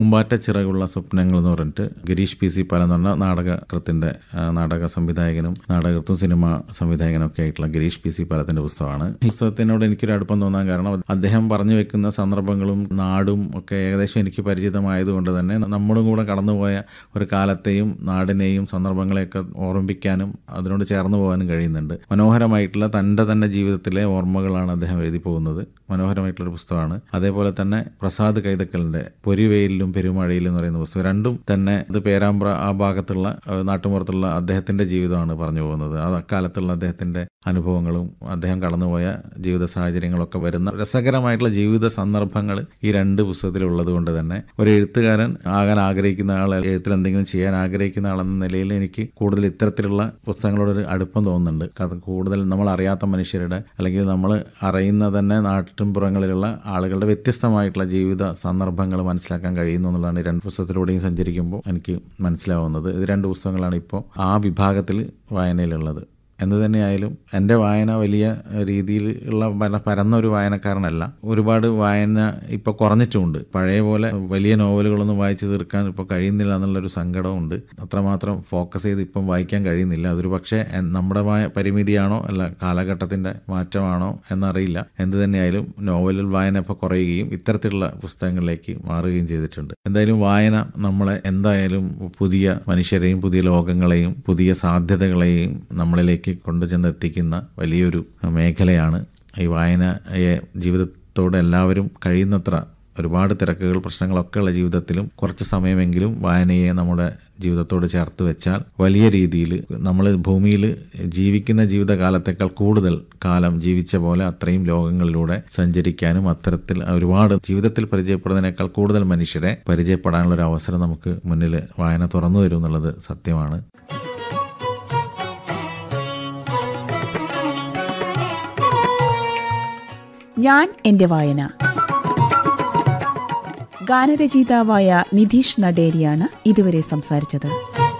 പൂമ്പാറ്റ ചിറകുള്ള സ്വപ്നങ്ങൾ എന്ന് പറഞ്ഞിട്ട് ഗിരീഷ് പി സി പാല എന്ന് പറഞ്ഞ നാടകകൃത്തിന്റെ ആ, നാടക സംവിധായകനും നാടകൃത്തും സിനിമ സംവിധായകനും ഒക്കെ ആയിട്ടുള്ള ഗിരീഷ് പി സി പാലത്തിന്റെ പുസ്തകമാണ് ഈ പുസ്തകത്തിനോട് എനിക്കൊരു അടുപ്പം തോന്നാൻ കാരണം അദ്ദേഹം പറഞ്ഞു വെക്കുന്ന സന്ദർഭങ്ങളും നാടും ഒക്കെ ഏകദേശം എനിക്ക് പരിചിതമായതുകൊണ്ട് തന്നെ നമ്മളും കൂടെ കടന്നുപോയ ഒരു കാലത്തെയും നാടിനെയും സന്ദർഭങ്ങളെയൊക്കെ ഓർമ്മിപ്പിക്കാനും അതിനോട് ചേർന്ന് പോകാനും കഴിയുന്നുണ്ട് മനോഹരമായിട്ടുള്ള തൻ്റെ തന്നെ ജീവിതത്തിലെ ഓർമ്മകളാണ് അദ്ദേഹം എഴുതി പോകുന്നത് മനോഹരമായിട്ടുള്ളൊരു പുസ്തകമാണ് അതേപോലെ തന്നെ പ്രസാദ് കൈതക്കലിൻ്റെ പൊരിവെയിലും പെരുമഴയിലും എന്ന് പറയുന്ന പുസ്തകം രണ്ടും തന്നെ ഇത് പേരാമ്പ്ര ആ ഭാഗത്തുള്ള ഏഹ്, നാട്ടുമ്പുറത്തുള്ള അദ്ദേഹത്തിൻ്റെ ജീവിതമാണ് പറഞ്ഞു പോകുന്നത് ആ അക്കാലത്തുള്ള അദ്ദേഹത്തിൻ്റെ അനുഭവങ്ങളും അദ്ദേഹം കടന്നുപോയ ജീവിത സാഹചര്യങ്ങളൊക്കെ വരുന്ന രസകരമായിട്ടുള്ള ജീവിത സന്ദർഭങ്ങൾ ഈ രണ്ട് പുസ്തകത്തിലുള്ളത് കൊണ്ട് തന്നെ ഒരു എഴുത്തുകാരൻ ആകാൻ ആഗ്രഹിക്കുന്ന ആൾ എഴുത്തിൽ എന്തെങ്കിലും ചെയ്യാൻ ആഗ്രഹിക്കുന്ന ആളെന്ന നിലയിൽ എനിക്ക് കൂടുതൽ ഇത്തരത്തിലുള്ള പുസ്തകങ്ങളോടൊരു അടുപ്പം തോന്നുന്നുണ്ട് കാരണം കൂടുതൽ നമ്മൾ അറിയാത്ത മനുഷ്യരുടെ അല്ലെങ്കിൽ നമ്മൾ അറിയുന്ന തന്നെ നാട്ടിൻപുറങ്ങളിലുള്ള ആളുകളുടെ വ്യത്യസ്തമായിട്ടുള്ള ജീവിത സന്ദർഭങ്ങൾ മനസ്സിലാക്കാൻ കഴിയുന്നു എന്നുള്ളതാണ് ഈ രണ്ട് പുസ്തകത്തിലൂടെയും സഞ്ചരിക്കുമ്പോൾ എനിക്ക് മനസ്സിലാവുന്നത് ഇത് രണ്ട് പുസ്തകങ്ങളാണ് ഇപ്പോൾ ആ വിഭാഗത്തിൽ വായനയിലുള്ളത് എന്ത് തന്നെയായാലും എൻ്റെ വായന വലിയ രീതിയിൽ ഉള്ള പര പരന്ന ഒരു വായനക്കാരനല്ല ഒരുപാട് വായന ഇപ്പോൾ കുറഞ്ഞിട്ടുമുണ്ട് പഴയ പോലെ വലിയ നോവലുകളൊന്നും വായിച്ചു തീർക്കാൻ ഇപ്പോൾ കഴിയുന്നില്ല എന്നുള്ളൊരു സങ്കടമുണ്ട് അത്രമാത്രം ഫോക്കസ് ചെയ്ത് ഇപ്പം വായിക്കാൻ കഴിയുന്നില്ല അതൊരു പക്ഷേ എൻ- നമ്മുടെ വായ പരിമിതിയാണോ അല്ല കാലഘട്ടത്തിൻ്റെ മാറ്റമാണോ എന്നറിയില്ല എന്ത് തന്നെയായാലും നോവലിൽ വായന ഇപ്പോൾ കുറയുകയും ഇത്തരത്തിലുള്ള പുസ്തകങ്ങളിലേക്ക് മാറുകയും ചെയ്തിട്ടുണ്ട് എന്തായാലും വായന നമ്മളെ എന്തായാലും പുതിയ മനുഷ്യരെയും പുതിയ ലോകങ്ങളെയും പുതിയ സാധ്യതകളെയും നമ്മളിലേക്ക് കൊണ്ടുചെന്ന് എത്തിക്കുന്ന വലിയൊരു മേഖലയാണ് ഈ വായനയെ ജീവിതത്തോട് എല്ലാവരും കഴിയുന്നത്ര ഒരുപാട് തിരക്കുകൾ പ്രശ്നങ്ങളൊക്കെ ഉള്ള ജീവിതത്തിലും കുറച്ച് സമയമെങ്കിലും വായനയെ നമ്മുടെ ജീവിതത്തോട് ചേർത്ത് വെച്ചാൽ വലിയ രീതിയിൽ നമ്മൾ ഭൂമിയിൽ ജീവിക്കുന്ന ജീവിതകാലത്തേക്കാൾ കൂടുതൽ കാലം ജീവിച്ച പോലെ അത്രയും ലോകങ്ങളിലൂടെ സഞ്ചരിക്കാനും അത്തരത്തിൽ ഒരുപാട് ജീവിതത്തിൽ പരിചയപ്പെടുന്നതിനേക്കാൾ കൂടുതൽ മനുഷ്യരെ പരിചയപ്പെടാനുള്ള ഒരു അവസരം നമുക്ക് മുന്നിൽ വായന തുറന്നു തരും എന്നുള്ളത് സത്യമാണ് ഞാൻ എന്റെ വായന ഗാനരചയിതാവായ നിധീഷ് നടേരിയാണ് ഇതുവരെ സംസാരിച്ചത്